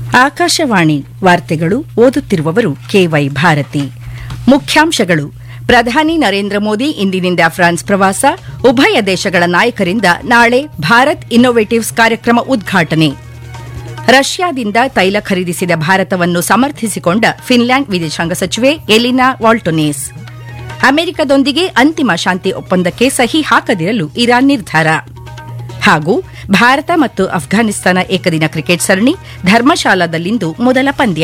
ಆಕಾಶವಾಣಿ ವಾರ್ತೆಗಳು ಓದುತ್ತಿರುವವರು ಕೆವೈ ಭಾರತಿ ಮುಖ್ಯಾಂಶಗಳು ಪ್ರಧಾನಿ ನರೇಂದ್ರ ಮೋದಿ ಇಂದಿನಿಂದ ಫ್ರಾನ್ಸ್ ಪ್ರವಾಸ ಉಭಯ ದೇಶಗಳ ನಾಯಕರಿಂದ ನಾಳೆ ಭಾರತ್ ಇನ್ನೋವೇಟಿವ್ಸ್ ಕಾರ್ಯಕ್ರಮ ಉದ್ಘಾಟನೆ ರಷ್ಯಾದಿಂದ ತೈಲ ಖರೀದಿಸಿದ ಭಾರತವನ್ನು ಸಮರ್ಥಿಸಿಕೊಂಡ ಫಿನ್ಲ್ಯಾಂಡ್ ವಿದೇಶಾಂಗ ಸಚಿವೆ ಎಲಿನಾ ವಾಲ್ಟೊನೇಸ್ ಅಮೆರಿಕದೊಂದಿಗೆ ಅಂತಿಮ ಶಾಂತಿ ಒಪ್ಪಂದಕ್ಕೆ ಸಹಿ ಹಾಕದಿರಲು ಇರಾನ್ ನಿರ್ಧಾರ ಹಾಗೂ ಭಾರತ ಮತ್ತು ಅಫ್ಘಾನಿಸ್ತಾನ ಏಕದಿನ ಕ್ರಿಕೆಟ್ ಸರಣಿ ಧರ್ಮಶಾಲಾದಲ್ಲಿಂದು ಮೊದಲ ಪಂದ್ಯ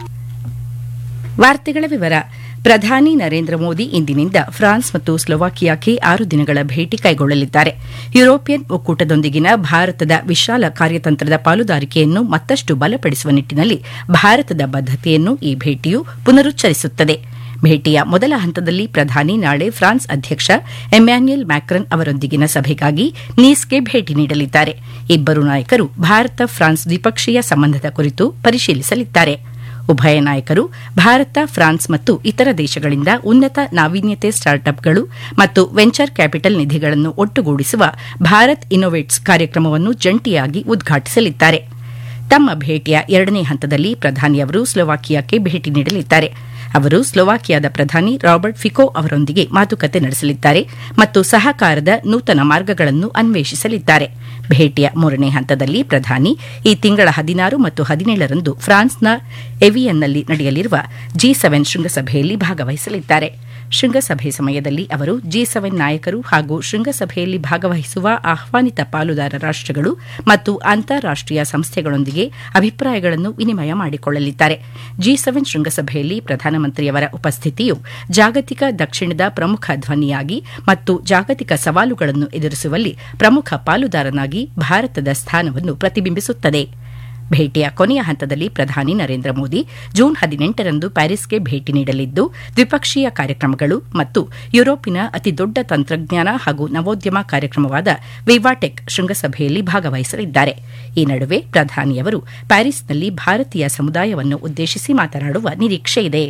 ವಾರ್ತೆಗಳ ವಿವರ ಪ್ರಧಾನಿ ನರೇಂದ್ರ ಮೋದಿ ಇಂದಿನಿಂದ ಫ್ರಾನ್ಸ್ ಮತ್ತು ಸ್ಲೋವಾಕಿಯಾಕ್ಕೆ ಆರು ದಿನಗಳ ಭೇಟಿ ಕೈಗೊಳ್ಳಲಿದ್ದಾರೆ ಯುರೋಪಿಯನ್ ಒಕ್ಕೂಟದೊಂದಿಗಿನ ಭಾರತದ ವಿಶಾಲ ಕಾರ್ಯತಂತ್ರದ ಪಾಲುದಾರಿಕೆಯನ್ನು ಮತ್ತಷ್ಟು ಬಲಪಡಿಸುವ ನಿಟ್ಟಿನಲ್ಲಿ ಭಾರತದ ಬದ್ದತೆಯನ್ನು ಈ ಭೇಟಿಯು ಪುನರುಚ್ಚರಿಸುತ್ತದೆ ಭೇಟಿಯ ಮೊದಲ ಹಂತದಲ್ಲಿ ಪ್ರಧಾನಿ ನಾಳೆ ಫ್ರಾನ್ಸ್ ಅಧ್ಯಕ್ಷ ಎಮ್ಯಾನ್ಯುಯಲ್ ಮ್ಯಾಕ್ರನ್ ಅವರೊಂದಿಗಿನ ಸಭೆಗಾಗಿ ನೀಸ್ಗೆ ಭೇಟಿ ನೀಡಲಿದ್ದಾರೆ ಇಬ್ಬರು ನಾಯಕರು ಭಾರತ ಫ್ರಾನ್ಸ್ ದ್ವಿಪಕ್ಷೀಯ ಸಂಬಂಧದ ಕುರಿತು ಪರಿಶೀಲಿಸಲಿದ್ದಾರೆ ಉಭಯ ನಾಯಕರು ಭಾರತ ಫ್ರಾನ್ಸ್ ಮತ್ತು ಇತರ ದೇಶಗಳಿಂದ ಉನ್ನತ ನಾವೀನ್ಯತೆ ಸ್ಟಾರ್ಟ್ಅಪ್ಗಳು ಮತ್ತು ವೆಂಚರ್ ಕ್ಯಾಪಿಟಲ್ ನಿಧಿಗಳನ್ನು ಒಟ್ಟುಗೂಡಿಸುವ ಭಾರತ್ ಇನ್ನೋವೇಟ್ಸ್ ಕಾರ್ಯಕ್ರಮವನ್ನು ಜಂಟಿಯಾಗಿ ಉದ್ಘಾಟಿಸಲಿದ್ದಾರೆ ತಮ್ಮ ಭೇಟಿಯ ಎರಡನೇ ಹಂತದಲ್ಲಿ ಪ್ರಧಾನಿ ಅವರು ಸ್ಲೋವಾಕಿಯಾಕ್ಕೆ ಭೇಟಿ ನೀಡಲಿದ್ದಾರೆ ಅವರು ಸ್ಲೋವಾಕಿಯಾದ ಪ್ರಧಾನಿ ರಾಬರ್ಟ್ ಫಿಕೋ ಅವರೊಂದಿಗೆ ಮಾತುಕತೆ ನಡೆಸಲಿದ್ದಾರೆ ಮತ್ತು ಸಹಕಾರದ ನೂತನ ಮಾರ್ಗಗಳನ್ನು ಅನ್ವೇಷಿಸಲಿದ್ದಾರೆ ಭೇಟಿಯ ಮೂರನೇ ಹಂತದಲ್ಲಿ ಪ್ರಧಾನಿ ಈ ತಿಂಗಳ ಹದಿನಾರು ಮತ್ತು ಹದಿನೇಳರಂದು ಫ್ರಾನ್ಸ್ನ ಎವಿಯನ್ನಲ್ಲಿ ನಡೆಯಲಿರುವ ಜಿ ಸೆವೆನ್ ಶೃಂಗಸಭೆಯಲ್ಲಿ ಭಾಗವಹಿಸಲಿದ್ದಾರೆ ಶೃಂಗಸಭೆ ಸಮಯದಲ್ಲಿ ಅವರು ಜಿ ಸೆವೆನ್ ನಾಯಕರು ಹಾಗೂ ಶೃಂಗಸಭೆಯಲ್ಲಿ ಭಾಗವಹಿಸುವ ಆಹ್ವಾನಿತ ಪಾಲುದಾರ ರಾಷ್ಟಗಳು ಮತ್ತು ಅಂತಾರಾಷ್ಟೀಯ ಸಂಸ್ಥೆಗಳೊಂದಿಗೆ ಅಭಿಪ್ರಾಯಗಳನ್ನು ವಿನಿಮಯ ಮಾಡಿಕೊಳ್ಳಲಿದ್ದಾರೆ ಜಿ ಸೆವೆನ್ ಶೃಂಗಸಭೆಯಲ್ಲಿ ಪ್ರಧಾನಮಂತ್ರಿಯವರ ಉಪಸ್ಥಿತಿಯು ಜಾಗತಿಕ ದಕ್ಷಿಣದ ಪ್ರಮುಖ ಧ್ವನಿಯಾಗಿ ಮತ್ತು ಜಾಗತಿಕ ಸವಾಲುಗಳನ್ನು ಎದುರಿಸುವಲ್ಲಿ ಪ್ರಮುಖ ಪಾಲುದಾರನಾಗಿ ಭಾರತದ ಸ್ಥಾನವನ್ನು ಪ್ರತಿಬಿಂಬಿಸುತ್ತದೆ ಭೇಟಿಯ ಕೊನೆಯ ಹಂತದಲ್ಲಿ ಪ್ರಧಾನಿ ನರೇಂದ್ರ ಮೋದಿ ಜೂನ್ ಹದಿನೆಂಟರಂದು ಪ್ಯಾರಿಸ್ಗೆ ಭೇಟಿ ನೀಡಲಿದ್ದು ದ್ವಿಪಕ್ಷೀಯ ಕಾರ್ಯಕ್ರಮಗಳು ಮತ್ತು ಯುರೋಪಿನ ಅತಿದೊಡ್ಡ ತಂತ್ರಜ್ಞಾನ ಹಾಗೂ ನವೋದ್ಯಮ ಕಾರ್ಯಕ್ರಮವಾದ ವಿವಾಟೆಕ್ ಶೃಂಗಸಭೆಯಲ್ಲಿ ಭಾಗವಹಿಸಲಿದ್ದಾರೆ ಈ ನಡುವೆ ಪ್ರಧಾನಿಯವರು ಪ್ಯಾರಿಸ್ನಲ್ಲಿ ಭಾರತೀಯ ಸಮುದಾಯವನ್ನು ಉದ್ದೇಶಿಸಿ ಮಾತನಾಡುವ ನಿರೀಕ್ಷೆಯಿದೆ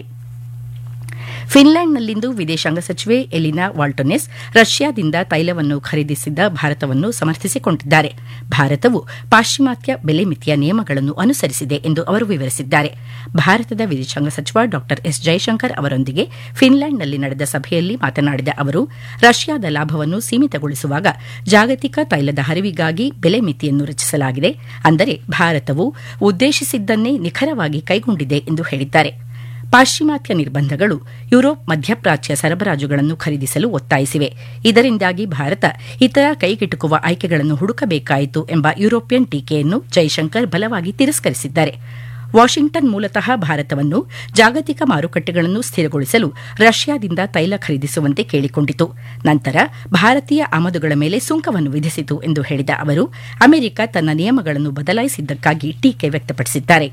ಫಿನ್ಲ್ಯಾಂಡ್ನಲ್ಲಿಂದು ವಿದೇಶಾಂಗ ಸಚಿವೆ ಎಲಿನಾ ವಾಲ್ಟೊನೆಸ್ ರಷ್ಯಾದಿಂದ ತೈಲವನ್ನು ಖರೀದಿಸಿದ್ದ ಭಾರತವನ್ನು ಸಮರ್ಥಿಸಿಕೊಂಡಿದ್ದಾರೆ ಭಾರತವು ಪಾಶ್ಚಿಮಾತ್ಯ ಬೆಲೆ ಮಿತಿಯ ನಿಯಮಗಳನ್ನು ಅನುಸರಿಸಿದೆ ಎಂದು ಅವರು ವಿವರಿಸಿದ್ದಾರೆ ಭಾರತದ ವಿದೇಶಾಂಗ ಸಚಿವ ಡಾ ಎಸ್ ಜೈಶಂಕರ್ ಅವರೊಂದಿಗೆ ಫಿನ್ಲ್ಯಾಂಡ್ನಲ್ಲಿ ನಡೆದ ಸಭೆಯಲ್ಲಿ ಮಾತನಾಡಿದ ಅವರು ರಷ್ಯಾದ ಲಾಭವನ್ನು ಸೀಮಿತಗೊಳಿಸುವಾಗ ಜಾಗತಿಕ ತೈಲದ ಹರಿವಿಗಾಗಿ ಬೆಲೆ ಮಿತಿಯನ್ನು ರಚಿಸಲಾಗಿದೆ ಅಂದರೆ ಭಾರತವು ಉದ್ದೇಶಿಸಿದ್ದನ್ನೇ ನಿಖರವಾಗಿ ಕೈಗೊಂಡಿದೆ ಎಂದು ಹೇಳಿದ್ದಾರೆ ಪಾಶ್ಚಿಮಾತ್ಯ ನಿರ್ಬಂಧಗಳು ಯುರೋಪ್ ಮಧ್ಯಪ್ರಾಚ್ಯ ಸರಬರಾಜುಗಳನ್ನು ಖರೀದಿಸಲು ಒತ್ತಾಯಿಸಿವೆ ಇದರಿಂದಾಗಿ ಭಾರತ ಇತರ ಕೈಗೆಟುಕುವ ಆಯ್ಕೆಗಳನ್ನು ಹುಡುಕಬೇಕಾಯಿತು ಎಂಬ ಯುರೋಪಿಯನ್ ಟೀಕೆಯನ್ನು ಜೈಶಂಕರ್ ಬಲವಾಗಿ ತಿರಸ್ಕರಿಸಿದ್ದಾರೆ ವಾಷಿಂಗ್ಟನ್ ಮೂಲತಃ ಭಾರತವನ್ನು ಜಾಗತಿಕ ಮಾರುಕಟ್ಟೆಗಳನ್ನು ಸ್ಥಿರಗೊಳಿಸಲು ರಷ್ಯಾದಿಂದ ತೈಲ ಖರೀದಿಸುವಂತೆ ಕೇಳಿಕೊಂಡಿತು ನಂತರ ಭಾರತೀಯ ಆಮದುಗಳ ಮೇಲೆ ಸುಂಕವನ್ನು ವಿಧಿಸಿತು ಎಂದು ಹೇಳಿದ ಅವರು ಅಮೆರಿಕ ತನ್ನ ನಿಯಮಗಳನ್ನು ಬದಲಾಯಿಸಿದ್ದಕ್ಕಾಗಿ ಟೀಕೆ ವ್ಯಕ್ತಪಡಿಸಿದ್ದಾರೆ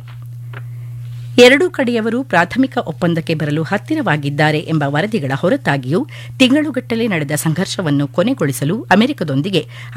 ಎರಡೂ ಕಡೆಯವರು ಪ್ರಾಥಮಿಕ ಒಪ್ಪಂದಕ್ಕೆ ಬರಲು ಹತ್ತಿರವಾಗಿದ್ದಾರೆ ಎಂಬ ವರದಿಗಳ ಹೊರತಾಗಿಯೂ ತಿಂಗಳುಗಟ್ಟಲೆ ನಡೆದ ಸಂಘರ್ಷವನ್ನು ಕೊನೆಗೊಳಿಸಲು ಅಮೆರಿಕದೊಂದಿಗೆ